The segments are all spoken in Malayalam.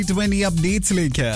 ട്വന്റി അപ്ഡേറ്റ്സിലേക്ക്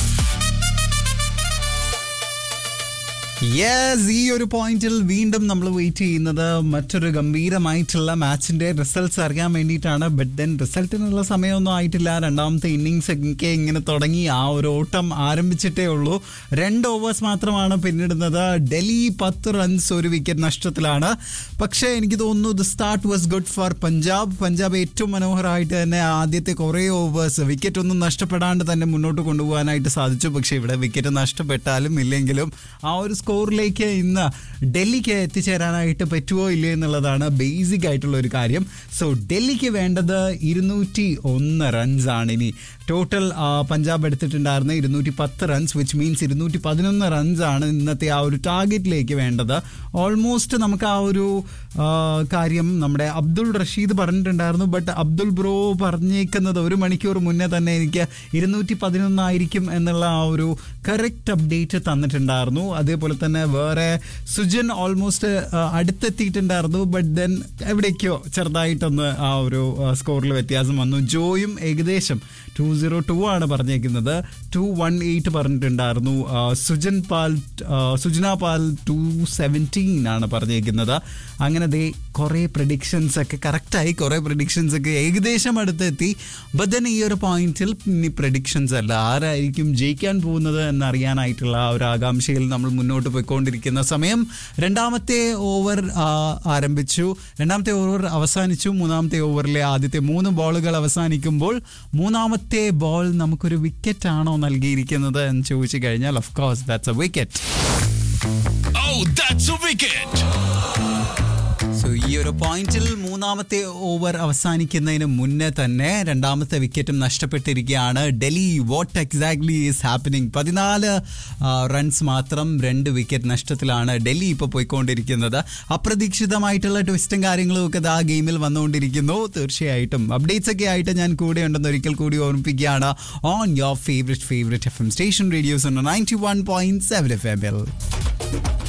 യെസ് ഈ ഒരു പോയിന്റിൽ വീണ്ടും നമ്മൾ വെയിറ്റ് ചെയ്യുന്നത് മറ്റൊരു ഗംഭീരമായിട്ടുള്ള മാച്ചിന്റെ റിസൾട്ട്സ് അറിയാൻ വേണ്ടിയിട്ടാണ് ബട്ട് ദെൻ റിസൾട്ടിനുള്ള സമയമൊന്നും ആയിട്ടില്ല രണ്ടാമത്തെ ഇന്നിങ്സ് ഒക്കെ ഇങ്ങനെ തുടങ്ങി ആ ഒരു ഓട്ടം ആരംഭിച്ചിട്ടേ ഉള്ളൂ രണ്ട് ഓവേഴ്സ് മാത്രമാണ് പിന്നിടുന്നത് ഡൽഹി പത്ത് റൺസ് ഒരു വിക്കറ്റ് നഷ്ടത്തിലാണ് പക്ഷേ എനിക്ക് തോന്നുന്നു the start was good for Punjab Punjab ഏറ്റവും മനോഹരമായിട്ട് തന്നെ ആദ്യത്തെ കുറേ ഓവേഴ്സ് വിക്കറ്റ് ഒന്നും നഷ്ടപ്പെടാണ്ട് തന്നെ മുന്നോട്ട് കൊണ്ടുപോകാനായിട്ട് സാധിച്ചു പക്ഷേ ഇവിടെ വിക്കറ്റ് നഷ്ടപ്പെട്ടാലും ഇല്ലെങ്കിലും ആ ഒരു സ്കോറിലേക്ക് ഇന്ന് ഡൽഹിക്ക് എത്തിച്ചേരാനായിട്ട് പറ്റുമോ ഇല്ലേ എന്നുള്ളതാണ് ബേസിക് ആയിട്ടുള്ള ഒരു കാര്യം സോ ഡൽഹിക്ക് വേണ്ടത് ഇരുന്നൂറ്റി ഒന്ന് റൺസ് ആണ് ഇനി ടോട്ടൽ പഞ്ചാബ് എടുത്തിട്ടുണ്ടായിരുന്ന ഇരുന്നൂറ്റി പത്ത് റൺസ് വിച്ച് മീൻസ് ഇരുന്നൂറ്റി പതിനൊന്ന് റൺസ് ആണ് ഇന്നത്തെ ആ ഒരു ടാർഗറ്റിലേക്ക് വേണ്ടത് ഓൾമോസ്റ്റ് നമുക്ക് ആ ഒരു ആ, കാര്യം നമ്മുടെ അബ്ദുൾ റഷീദ് പറഞ്ഞിട്ടുണ്ടായിരുന്നു ബട്ട് അബ്ദുൾ ബ്രോ പറഞ്ഞേക്കുന്നത് ഒരു മണിക്കൂർ മുന്നേ തന്നെ എനിക്ക് ഇരുന്നൂറ്റി പതിനൊന്നായിരിക്കും എന്നുള്ള ആ ഒരു കറക്റ്റ് അപ്ഡേറ്റ് തന്നിട്ടുണ്ടായിരുന്നു അതേപോലെ തന്നെ വേറെ സുജൻ ഓൾമോസ്റ്റ് അടുത്തെത്തിയിട്ടുണ്ടായിരുന്നു ബട്ട് ദെൻ എവിടേക്കോ ചെറുതായിട്ടൊന്ന് ആ ഒരു സ്കോറിൽ വ്യത്യാസം വന്നു ജോയും ഏകദേശം ടു സീറോ ടു ആണ് പറഞ്ഞേക്കുന്നത് ടു വൺ എയ്റ്റ് പറഞ്ഞിട്ടുണ്ടായിരുന്നു ആ, സുജൻ പാൽ ആ, സുജന പാൽ ടു സെവൻറ്റീൻ ആണ് പറഞ്ഞേക്കുന്നത് അങ്ങനെ ദേ കുറേ പ്രഡിക്ഷൻസ് ഒക്കെ കറക്റ്റായി കുറേ പ്രഡിക്ഷൻസ് ഒക്കെ ഏകദേശം അടുത്തെത്തി ബട്ട് ദെൻ ഈ ഒരു പോയിന്റിൽ ഇനി പ്രഡിക്ഷൻസ് അല്ല ആരായിരിക്കും ജയിക്കാൻ പോകുന്നത് എന്നറിയാനായിട്ടുള്ള ആ ഒരു ആകാംക്ഷയിൽ നമ്മൾ മുന്നോട്ട് പോയിക്കൊണ്ടിരിക്കുന്ന സമയം രണ്ടാമത്തെ ഓവർ ആരംഭിച്ചു രണ്ടാമത്തെ ഓവർ അവസാനിച്ചു മൂന്നാമത്തെ ഓവറിലെ ആദ്യത്തെ മൂന്ന് ബോളുകൾ അവസാനിക്കുമ്പോൾ മൂന്നാമത്തെ ബോൾ നമുക്കൊരു വിക്കറ്റ് ആണോ നൽകിയിരിക്കുന്നത് എന്ന് ചോദിച്ചു കഴിഞ്ഞാൽ of course that's a wicket Oh, that's a wicket! So ഈ ഒരു പോയിന്റിൽ മൂന്നാമത്തെ ഓവർ അവസാനിക്കുന്നതിന് മുന്നേ തന്നെ രണ്ടാമത്തെ വിക്കറ്റും നഷ്ടപ്പെട്ടിരിക്കുകയാണ് Delhi what exactly is happening പതിനാല് റൺസ് മാത്രം രണ്ട് വിക്കറ്റ് നഷ്ടത്തിലാണ് ഡൽഹി ഇപ്പോൾ പോയിക്കൊണ്ടിരിക്കുന്നത് അപ്രതീക്ഷിതമായിട്ടുള്ള ട്വിസ്റ്റും കാര്യങ്ങളും ഒക്കെ ആ ഗെയിമിൽ വന്നുകൊണ്ടിരിക്കുന്നു തീർച്ചയായിട്ടും അപ്ഡേറ്റ്സ് ഒക്കെ ആയിട്ട് ഞാൻ കൂടെ ഉണ്ടെന്ന് ഒരിക്കൽ കൂടി ഓർമ്മിപ്പിക്കുകയാണ് on your favourite favourite F M station radios ninety one point seven F M L